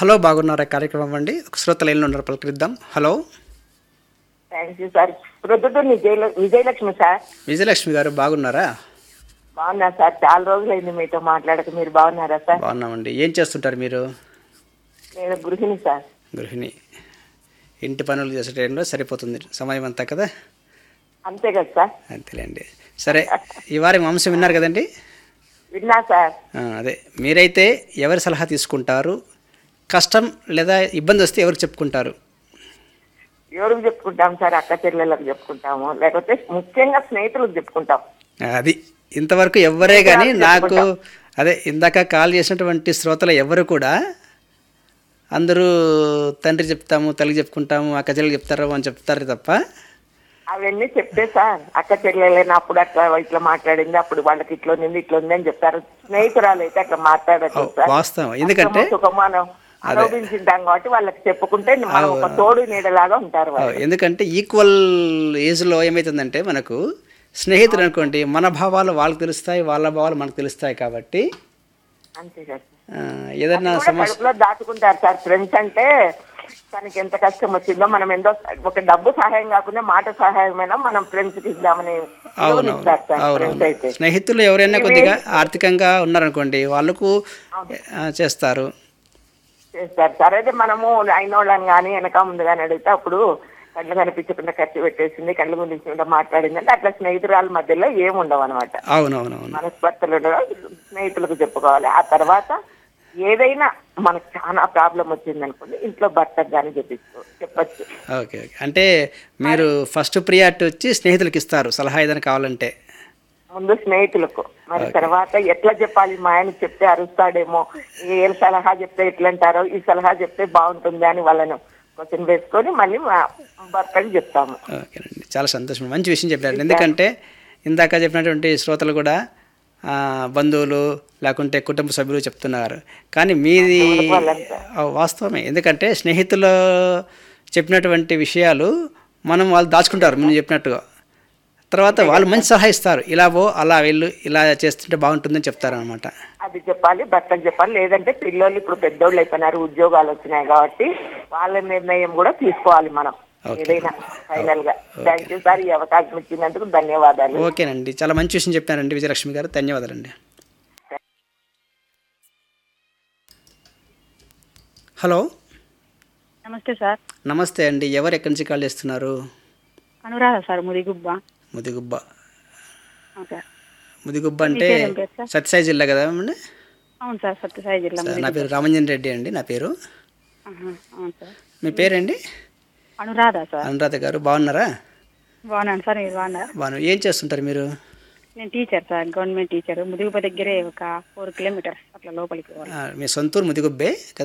Hello బాగున్నారా కార్యక్రమం అండి ఒక శ్రోతలు ఎల్లు ఉన్నారు పలకరిద్దాం hello thank you sir Proddatur Vijaya Vijayalakshmi sir Vijayalakshmi garu బాగున్నారా బాగున్నా సార్ చాలా రోజులైంది మీతో మాట్లాడక మీరు బాగున్నారా సార్ బాగున్నామండి ఏం చేస్తుంటారు మీరు నేను గృహిణి సార్ గృహిణి ఇంటి పనులు చేసే టైంలో సరిపోతుంది సమయం అంతా కదా అంతే కదా సార్ అంతేలేండి సరే ఈ వారం అంశం విన్నారు కదండి విన్నా సార్ ఆ, అదే మీరైతే ఎవరి సలహా తీసుకుంటారు కష్టం లేదా ఇబ్బంది వస్తే ఎవరికి చెప్పుకుంటారు ఎవరికి చెప్పుకుంటాం సార్ అక్క చెల్లెళ్ళకి చెప్పుకుంటాము లేకపోతే ముఖ్యంగా స్నేహితులకు చెప్పుకుంటాం అది ఇంతవరకు ఎవరే కానీ నాకు అదే ఇందాక కాల్ చేసినటువంటి శ్రోతలు ఎవరు కూడా అందరూ తండ్రి చెప్తాము తల్లి చెప్పుకుంటాము అక్క చెల్లెలు చెప్తారు అని చెప్తారు తప్ప అవన్నీ చెప్తే సార్ అక్క చెల్లెలైనా అప్పుడు అట్లా ఇట్లా మాట్లాడింది అప్పుడు వాళ్ళకి ఇట్లా ఉంది ఇట్లా ఉంది అని చెప్తారు స్నేహితురాలు అయితే అట్లా మాట్లాడచ్చు సార్ వాస్తవం ఎందుకంటే కష్టమో సుఖమో మనం అనుభవించుంటాం కాబట్టి వాళ్ళకి చెప్పుకుంటే మనం ఒక తోడు నీడలాగా ఉంటారు వాళ్ళు ఎందుకంటే ఈక్వల్ ఏజ్లో ఏమవుతుందంటే మనకు స్నేహితులు అనుకోండి మన భావాలు వాళ్ళకి తెలుస్తాయి వాళ్ళ భావాలు మనకు తెలుస్తాయి కాబట్టి అంతే కదా ఆ, ఏదైనా కూడా సమస్య కడుపులో దాచుకుంటారు సార్ ఫ్రెండ్స్ అంటే తనకి ఎంత కష్టం వచ్చిందో మనం ఎంతో ఒక డబ్బు సహాయం కాకుండా మాట సహాయమైనా మనం ఫ్రెండ్స్ కి ఇద్దామని అవునవును ఇస్తారు సార్ ఫ్రెండ్స్ అవునవును అయితే స్నేహితులు ఎవరైనా కొద్దిగా ఆర్థికంగా ఉన్నారనుకోండి వాళ్ళకు ఆ, చేస్తారు చేస్తారు సార్ అయితే మనము అయిన వాళ్ళని కానీ వెనక ముందు కానీ అడిగితే అప్పుడు కళ్ళు కనిపించకుండా ఖర్చు పెట్టేసింది కళ్ళు గురించి మాట్లాడింది అంటే అట్లా స్నేహితురాల మధ్యలో ఏముండవు అనమాట అవునవునవును మనస్పర్ధలు స్నేహితులకు చెప్పుకోవాలి ఆ తర్వాత ఏదైనా మనకు చాలా ప్రాబ్లం వచ్చింది అనుకోండి ఇంట్లో భర్తకు కానీ చెప్పిస్తూ చెప్పచ్చు ఓకే ఓకే అంటే మీరు ఫస్ట్ ప్రియారిటీ వచ్చి స్నేహితులకి ఇస్తారు సలహా ఏదైనా కావాలంటే ముందు స్నేహితులకు మరి తర్వాత ఎట్లా చెప్పాలి మా ఆయన చెప్తే అరుస్తాడేమో ఏ సలహా చెప్తే ఎట్లా అంటారో ఈ సలహా చెప్తే బాగుంటుంది అని వాళ్ళను క్వశ్చన్ వేసుకొని మళ్ళీ మా భర్తకి చెప్తాము ఓకేనండి చాలా సంతోషం మంచి విషయం చెప్పారు ఎందుకంటే ఇందాక చెప్పినటువంటి శ్రోతలు కూడా ఆ, బంధువులు లేకుంటే కుటుంబ సభ్యులు చెప్తున్నారు కానీ మీది వాళ్ళంతా. ఆ, వాస్తవమే ఎందుకంటే స్నేహితులు చెప్పినటువంటి విషయాలు మనం వాళ్ళు దాచుకుంటారు మీరు చెప్పినట్టుగా తర్వాత వాళ్ళు మంచి సలహా ఇస్తారు ఇలా పో అలా వెళ్ళు ఇలా చేస్తుంటే బాగుంటుందని చెప్తారనమాట అది చెప్పాలి భర్తకు చెప్పాలి లేదంటే పిల్లలు ఇప్పుడు పెద్దోళ్ళు అయిపోయినారు ఉద్యోగాలు వచ్చినాయి కాబట్టి వాళ్ళ నిర్ణయం కూడా తీసుకోవాలి మనం ఏదైనా ఫైనల్ గా థ్యాంక్ యూ సార్ ఈ అవకాశం ఇచ్చినందుకు ధన్యవాదాలు ఓకేనండి చాలా మంచి విషయం చెప్పారండి విజయలక్ష్మి గారు ధన్యవాదాలండి హలో నమస్తే సార్ నమస్తే అండి ఎవరు ఎక్కడి నుంచి కాల్ చేస్తున్నారు అనురాధ సార్ ముదిగుబ్బ ముదిగుబ్బ ఓకే ముదిగుబ్బ అంటే మీ పేరేం పేరు సార్? సత్యసాయి జిల్లా కదా అండి అవును సార్ సత్యసాయి జిల్లా నా పేరు రామంజన్ రెడ్డి అండి నా పేరు ఆహా, అవును సార్ మీ పేరండి అనురాధ సార్ అనురాధ గారు బాగున్నారా బాగున్నాను సార్ మీరు బాగున్నారా బాగున్నారు ఏం చేస్తుంటారు మీరు నేను teacher sir government teacher Mudigubba దగ్గరే ఒక ఫోర్ కిలోమీటర్స్ అట్లా లోపలికి పోవాలి ఆ, మీ సొంతూరు ముదిగుబ్బే కదా